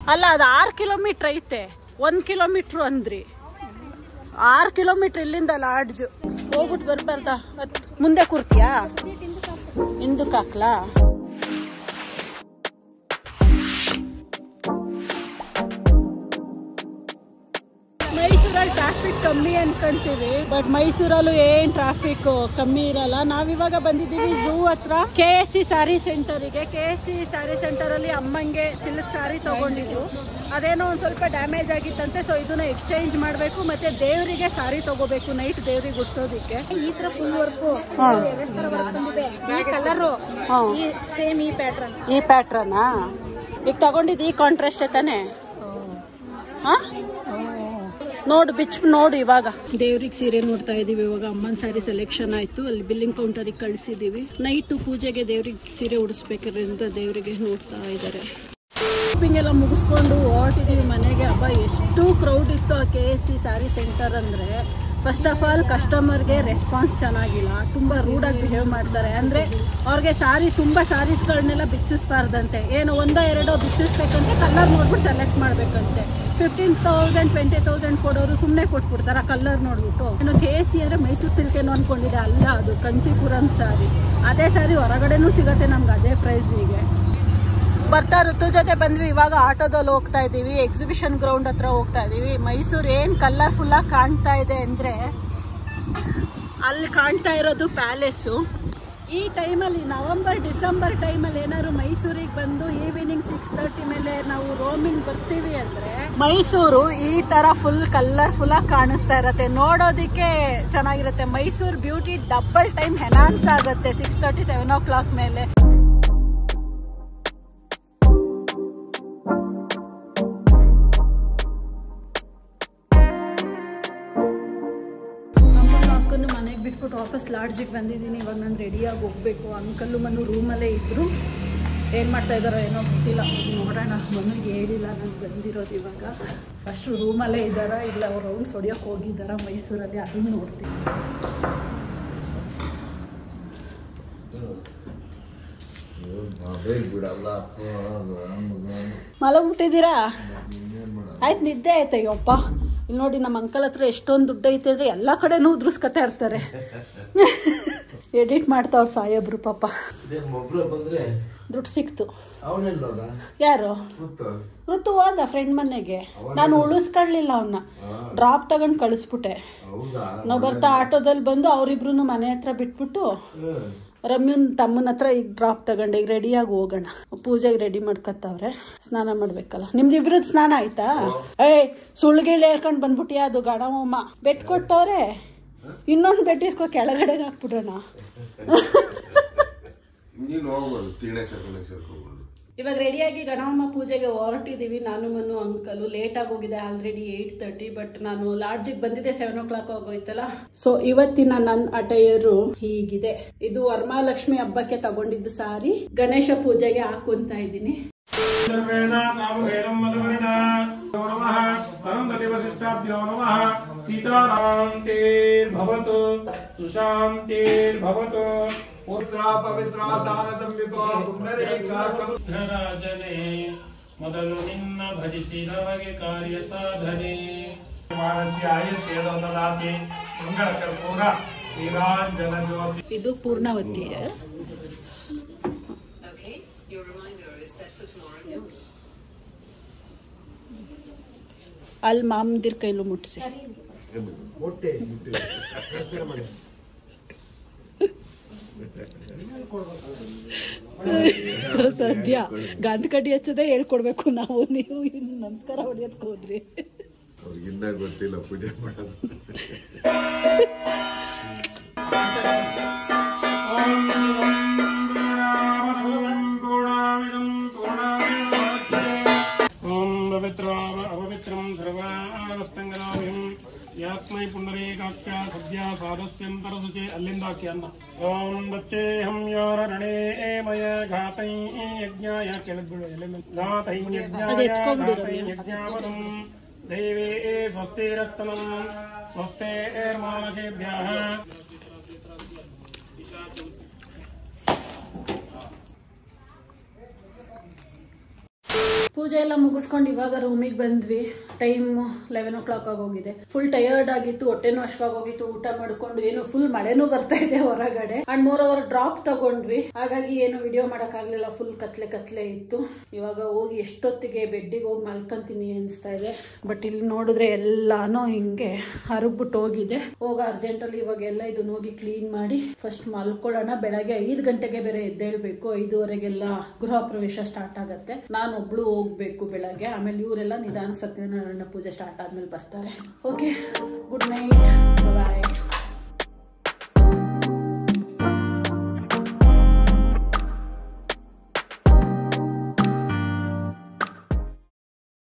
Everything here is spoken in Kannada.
ಅಲ್ಲ ಅದು ಆರು ಕಿಲೋಮೀಟ್ರ್ ಐತೆ ಒಂದು ಕಿಲೋಮೀಟ್ರು ಅಂದ್ರಿ ಆರು ಕಿಲೋಮೀಟ್ರ್ ಇಲ್ಲಿಂದ ಲಾಡ್ಜು ಹೋಗ್ಬಿಟ್ಟು ಬರ್ಬಾರ್ದ ಹತ್ ಮುಂದೆ ಕೂರ್ತೀಯಾ ಹಿಂದಕ್ಕೆ ಹಾಕ್ಲಾ ಮೈಸೂರಲ್ಲಿ ಟ್ರಾಫಿಕ್ ಕಮ್ಮಿ ಅನ್ಕೊಂತೀವಿ ಬಟ್ ಮೈಸೂರಲ್ಲೂ ಏನ್ ಟ್ರಾಫಿಕ್ ಕಮ್ಮಿ ಇರಲ್ಲ ನಾವಿವಾಗ ಬಂದಿದ್ದೀವಿ ಝೂ ಹತ್ರ ಕೆ ಎಸ್ ಸಿ ಸ್ಯಾರಿ ಸೆಂಟರಿಗೆ K S C sari centre ಅಲ್ಲಿ ಅಮ್ಮಂಗೆ ಸಿಲ್ಕ್ ಸ್ಯಾರಿ ತಗೊಂಡಿದ್ದು ಅದೇನೋ ಒಂದ್ ಸ್ವಲ್ಪ ಡ್ಯಾಮೇಜ್ ಆಗಿತ್ತಂತೆ ಸೊ ಇದನ್ನ ಎಕ್ಸ್ಚೇಂಜ್ ಮಾಡಬೇಕು ಮತ್ತೆ ದೇವರಿಗೆ ಸಾರಿ ತಗೋಬೇಕು ನೈಟ್ ದೇವ್ರಿಗೆ ಉಡ್ಸೋದಿಕ್ಕೆ ಈ ತರ ಫುಲ್ ವರ್ಕು ಈ ಕಲರು ಸೇಮ್ ಈ ಪ್ಯಾಟ್ರನ್ ಈ ಪ್ಯಾಟ್ರನಾ ಈಗ ತಗೊಂಡಿದ್ದು ಈ ಕಾಂಟ್ರಾಸ್ಟ್ ತಾನೆ ಹಾ ನೋಡು ಬಿಚ್ ನೋಡು ಇವಾಗ ದೇವ್ರಿಗೆ ಸೀರೆ ನೋಡ್ತಾ ಇದೀವಿ ಇವಾಗ ಅಮ್ಮನ ಸ್ಯಾರಿ ಸೆಲೆಕ್ಷನ್ ಆಯ್ತು ಅಲ್ಲಿ ಬಿಲ್ಲಿಂಗ್ ಕೌಂಟರಿಗೆ ಕಳಿಸಿದೀವಿ ನೈಟ್ ಪೂಜೆಗೆ ದೇವ್ರಿಗೆ ಸೀರೆ ಉಡಿಸ್ಬೇಕಾದ್ರಿಂದ ದೇವರಿಗೆ ನೋಡ್ತಾ ಇದ್ದಾರೆ ಶಾಪಿಂಗ್ ಎಲ್ಲ ಮುಗಿಸ್ಕೊಂಡು ಹೊರಟಿದೀವಿ ಮನೆಗೆ ಹಬ್ಬ ಎಷ್ಟು ಕ್ರೌಡ್ ಇತ್ತು ಆ K S C sari centre ಅಂದ್ರೆ ಫಸ್ಟ್ ಆಫ್ ಆಲ್ ಕಸ್ಟಮರ್ಗೆ ರೆಸ್ಪಾನ್ಸ್ ಚೆನ್ನಾಗಿಲ್ಲ ತುಂಬ ರೂಡಾಗಿ ಬಿಹೇವ್ ಮಾಡ್ತಾರೆ ಅಂದರೆ ಅವ್ರಿಗೆ ಸಾರಿ ತುಂಬ ಸಾರೀಸ್ಗಳನ್ನೆಲ್ಲ ಬಿಚ್ಚಿಸ್ಬಾರ್ದಂತೆ ಏನು ಒಂದೋ ಎರಡೋ ಬಿಚ್ಚಿಸ್ಬೇಕಂತೆ ಕಲರ್ ನೋಡ್ಬಿಟ್ಟು ಸೆಲೆಕ್ಟ್ ಮಾಡಬೇಕಂತೆ ಫಿಫ್ಟೀನ್ ತೌಸಂಡ್ ಟ್ವೆಂಟಿ ತೌಸಂಡ್ ಕೊಡೋರು ಸುಮ್ಮನೆ ಕೊಟ್ಬಿಡ್ತಾರೆ ಕಲರ್ ನೋಡ್ಬಿಟ್ಟು ಇನ್ನು ಕೆ ಸಿ ಅಂದರೆ ಮೈಸೂರು ಸಿಲ್ಕ್ ಏನೋ ಅನ್ಕೊಂಡಿದೆ ಅಲ್ಲ ಅದು ಕಂಚಿಪುರಂ ಸಾರಿ ಅದೇ ಸಾರಿ ಹೊರಗಡೆನೂ ಸಿಗತ್ತೆ ನಮ್ಗೆ ಅದೇ ಪ್ರೈಸಿಗೆ ಬರ್ತಾ ಋತು ಜೊತೆ ಬಂದ್ವಿ ಇವಾಗ ಆಟೋದಲ್ಲಿ ಹೋಗ್ತಾ ಇದೀವಿ ಎಕ್ಸಿಬಿಷನ್ ಗ್ರೌಂಡ್ ಹತ್ರ ಹೋಗ್ತಾ ಇದೀವಿ ಮೈಸೂರು ಏನ್ ಕಲರ್ಫುಲ್ ಆಗಿ ಕಾಣ್ತಾ ಇದೆ ಅಂದ್ರೆ ಅಲ್ಲಿ ಕಾಣ್ತಾ ಇರೋದು ಪ್ಯಾಲೇಸು ಈ ಟೈಮಲ್ಲಿ ನವಂಬರ್ ಡಿಸೆಂಬರ್ ಟೈಮಲ್ಲಿ ಏನಾದ್ರು ಮೈಸೂರಿಗೆ ಬಂದು ಈವ್ನಿಂಗ್ ಸಿಕ್ಸ್ ತರ್ಟಿ ಮೇಲೆ ನಾವು ರೋಮಿಂಗ್ ಬರ್ತೀವಿ ಅಂದ್ರೆ ಮೈಸೂರು ಈ ತರ ಫುಲ್ ಕಲರ್ಫುಲ್ ಆಗಿ ಕಾಣಿಸ್ತಾ ಇರತ್ತೆ ನೋಡೋದಿಕ್ಕೆ ಚೆನ್ನಾಗಿರುತ್ತೆ Mysuru beauty double time enhance ಆಗುತ್ತೆ six thirty seven o'clock ಮೇಲೆ ನಮ್ಮನ್ನು ಅಕ್ಕನ್ನು ಮನೆಗೆ ಬಿಟ್ಬಿಟ್ಟು ವಾಪಸ್ ಲಾಡ್ಜಿಗೆ ಬಂದಿದ್ದೀನಿ ಇವಾಗ ನಾನು ರೆಡಿಯಾಗಿ ಹೋಗ್ಬೇಕು ಅಂಕಲ್ಲು ಮನು ರೂಮಲ್ಲೇ ಇದ್ರು ಏನು ಮಾಡ್ತಾ ಇದ್ದಾರೋ ಏನೋ ಗೊತ್ತಿಲ್ಲ ನೋಡೋಣ ಮನೆಗೆ ಹೇಳಿಲ್ಲ ನಾನು ಬಂದಿರೋದು ಇವಾಗ ಫಸ್ಟ್ ರೂಮಲ್ಲೇ ಇದ್ದಾರಾ ಇಲ್ಲ ಅವ್ರು ರೌಂಡ್ಸ್ ಹೊಡಿಯೋಕೆ ಹೋಗಿದ್ದಾರಾ ಮೈಸೂರಲ್ಲಿ ಅದನ್ನು ನೋಡ್ತೀನಿ ಬೇಗ ಬಿಡಲ್ಲ ಮಲಗ್ಬಿಟ್ಟಿದ್ದೀರಾ ಆಯ್ತು ನಿದ್ದೆ ಆಯ್ತು ಅಯ್ಯಪ್ಪ ಇಲ್ಲಿ ನೋಡಿ ನಮ್ಮ ಅಂಕಲ್ ಹತ್ರ ಎಷ್ಟೊಂದು ದುಡ್ಡು ಐತೆ ಅಂದರೆ ಎಲ್ಲ ಕಡೆನೂ ಉದ್ರಿಸ್ಕೊತಾ ಇರ್ತಾರೆ ಎಡಿಟ್ ಮಾಡ್ತಾವ್ರು ಸಾಯೊಬ್ರು ಪಾಪ ಒಬ್ರು ಬಂದ್ರೆ ದುಡ್ಡು ಸಿಕ್ತು ಅವನೆಲ್ಲೋದ ಯಾರು ಗೊತ್ತು ಋತು ಹೋದ ಫ್ರೆಂಡ್ ಮನೆಗೆ ನಾನು ಉಳಿಸ್ಕೊಳ್ಳಿಲ್ಲ ಅವನ್ನ ಡ್ರಾಪ್ ತಗೊಂಡು ಕಳಿಸ್ಬಿಟ್ಟೆ ಹೌದಾ ನಾವು ಬರ್ತಾ ಆಟೋದಲ್ಲಿ ಬಂದು ಅವರಿಬ್ರು ಮನೆ ಹತ್ರ ಬಿಟ್ಬಿಟ್ಟು ಹ್ಮ್. ರಮ್ಯನ್ ತಮ್ಮನ ಹತ್ರ ಈಗ ಡ್ರಾಪ್ ತಗೊಂಡೆ ಈಗ ರೆಡಿಯಾಗಿ ಹೋಗೋಣ ಪೂಜೆಗೆ ರೆಡಿ ಮಾಡ್ಕೊತಾವ್ರೆ ಸ್ನಾನ ಮಾಡ್ಬೇಕಲ್ಲ ನಿಮ್ದು ಇಬ್ರದ್ದು ಸ್ನಾನ ಆಯ್ತಾ ಏಯ್ ಸುಳ್ಗಿಲ್ ಹೇಳ್ಕೊಂಡು ಬಂದ್ಬಿಟ್ಟಿಯಾ ಅದು ಗಣಮಮ್ಮ ಬೆಟ್ ಕೊಟ್ಟವ್ರೆ ಇನ್ನೊಂದು ಬೆಟ್ ಇಸ್ಕೊ ಕೆಳಗಡೆಗೆ ಹಾಕ್ಬಿಡೋಣ ನೀನು ಹೋಗ್ಬೋದು ತಿಂಗಳ ಸರ್ಕೊಂಡೆ ಸೇರ್ಕೋಬೋದು ಇವಾಗ ರೆಡಿಯಾಗಿ ಗಣಮ್ಮ ಪೂಜೆಗೆ ಹೊರಟಿದ್ದೀವಿ ನಾನು ಮನು ಅಂಕಲು ಲೇಟ್ ಆಗಿ ಹೋಗಿದೆ ಆಲ್ರೆಡಿ ಏಯ್ಟ್ ತರ್ಟಿ ಬಟ್ ನಾನು ಲಾಡ್ಜಿಗೆ ಬಂದಿದ್ದೆ ಸೆವೆನ್ ಓ ಕ್ಲಾಕ್ ಆಗೋಯ್ತಲ್ಲ ಸೊ ಇವತ್ತಿನ ನನ್ನ ಅಟೈರು ಹೀಗಿದೆ ಇದು ವರಮಹಾಲಕ್ಷ್ಮಿ ಹಬ್ಬಕ್ಕೆ ತಗೊಂಡಿದ್ದು ಸಾರಿ ಗಣೇಶ ಪೂಜೆಗೆ ಹಾಕೊಂತ ಇದ್ದೀನಿ सर्वेदा सामवेदं मधुवर्णा नमः परं प्रतिवशिष्टाभ्यो नमः सीतारान्तिर्भवतु सुशान्तिर्भवतु पुत्रा पवित्रा दानदम्बिको पुण्डरीकाकं ರಾಜನೇ ಮೊದಲು ನಿನ್ನ ಭಜಿಸಿದವಗೆ ಕಾರ್ಯ ಸಾಧನೆ ವಾರಸ್ಯಾಯ ತೇಜೋದದಾತಿ ಮಂಗಳ ಕರ್ಪೂರ ನೀರಾಂಜನ ಜ್ಯೋತಿ ಇದು ಪೂರ್ಣವತಿ ಅಲ್ಲಿ ಮಾಮಂದಿರ್ ಕೈಲು ಮುಟ್ಸಿ ಮೊಟ್ಟೆ ಸದ್ಯ ಗಂಧ ಕಡ್ಡಿ ಹಚ್ಚದೆ ಹೇಳ್ಕೊಡ್ಬೇಕು ನಾವು ನೀವು ಇನ್ನು ನಮಸ್ಕಾರ ಹೊಡಿಯೋದಕ್ಕೆ ಹೋದ್ರಿ ಅವ್ರಿಗಿನ್ನ ಗೊತ್ತಿಲ್ಲ ಪೂಜೆ ಮಾಡೋದು ಓಂ ಪವಿತ್ರಾವ ಅಪವಿತ್ರಂ ಸರ್ವಾನಸ್ತಂಗನಾಭಿಂ ಯಾಸ್ಮೈ ಪುಂಡರೀಕಾಖ್ಯ ಸದ್ಯ ಸಾಧಸ್ಯಂತರಸುಚೆ ಅಲ್ಲಿಂದ ಹಾಕಿ ಅನ್ನ ಓಂ ದಚ್ಚೇಹಂ ಯೋರ ರಣೇ ಮಯ ಘಾತೈ ಯಜ್ಞಾಯ ಕೆಳದ್ಬಿಡು ಎಲೆಮೇಲೆ ಘಾತೈ ಯಜ್ಞಾಯ ಅದು ಎತ್ಕೊಂಡ್ಬಿಡು ಘಾತೈ ರಮ್ಯಾ. ಯಜ್ಞಾವದಂ ದೈವೇ ಸ್ವಸ್ತಿರಸ್ತನಂ ಸ್ವಸ್ತೇರ್ಮಾನಸೇಭ್ಯಃ ಪೂಜೆ ಎಲ್ಲ ಮುಗಿಸ್ಕೊಂಡು ಇವಾಗ ರೂಮಿಗೆ ಬಂದ್ವಿ ಟೈಮ್ ಲೆವೆನ್ ಓ ಕ್ಲಾಕ್ ಆಗೋಗಿದೆ ಫುಲ್ ಟಯರ್ಡ್ ಆಗಿತ್ತು ಹೊಟ್ಟೆನೂ ಹೋಗಿತ್ತು ಊಟ ಮಾಡ್ಕೊಂಡು ಏನು ಫುಲ್ ಮಳೆನೂ ಬರ್ತಾ ಇದೆ ಹೊರಗಡೆ ಅಂಡ್ ಮೋರ್ ಓವರ್ ಡ್ರಾಪ್ ತಗೊಂಡ್ವಿ ಹಾಗಾಗಿ ಏನು ವಿಡಿಯೋ ಮಾಡಕ್ ಆಗ್ಲಿಲ್ಲ ಫುಲ್ ಕತ್ಲೆ ಕತ್ಲೆ ಇತ್ತು ಇವಾಗ ಹೋಗಿ ಎಷ್ಟೊತ್ತಿಗೆ ಬೆಡ್ಡಿಗೆ ಹೋಗಿ ಮಲ್ಕೊಂತೀನಿ ಅನಿಸ್ತಾ ಇದೆ ಬಟ್ ಇಲ್ಲಿ ನೋಡಿದ್ರೆ ಎಲ್ಲಾನು ಹಿಂಗೆ ಹರಗ್ಬಿಟ್ಟು ಹೋಗಿದೆ ಹೋಗ ಅರ್ಜೆಂಟ್ ಅಲ್ಲಿ ಇವಾಗ ಎಲ್ಲ ಇದನ್ನ ಹೋಗಿ ಕ್ಲೀನ್ ಮಾಡಿ ಫಸ್ಟ್ ಮಲ್ಕೊಳ್ಳೋಣ ಬೆಳಗ್ಗೆ ಐದು ಗಂಟೆಗೆ ಬೇರೆ ಎದ್ದೇಳ್ಬೇಕು ಐದುವರೆಗೆಲ್ಲ ಗೃಹ ಪ್ರವೇಶ ಸ್ಟಾರ್ಟ್ ಆಗತ್ತೆ ನಾನು ಒಬ್ಳು ಹೋಗ್ಬೇಕು ಬೆಳಗ್ಗೆ ಆಮೇಲೆ ಇವರೆಲ್ಲ ನಿಧಾನ ಸತ್ಯನಾರಾಯಣ ಪೂಜೆ ಸ್ಟಾರ್ಟ್ ಆದ್ಮೇಲೆ ಬರ್ತಾರೆ ಓಕೆ ಗುಡ್ ನೈಟ್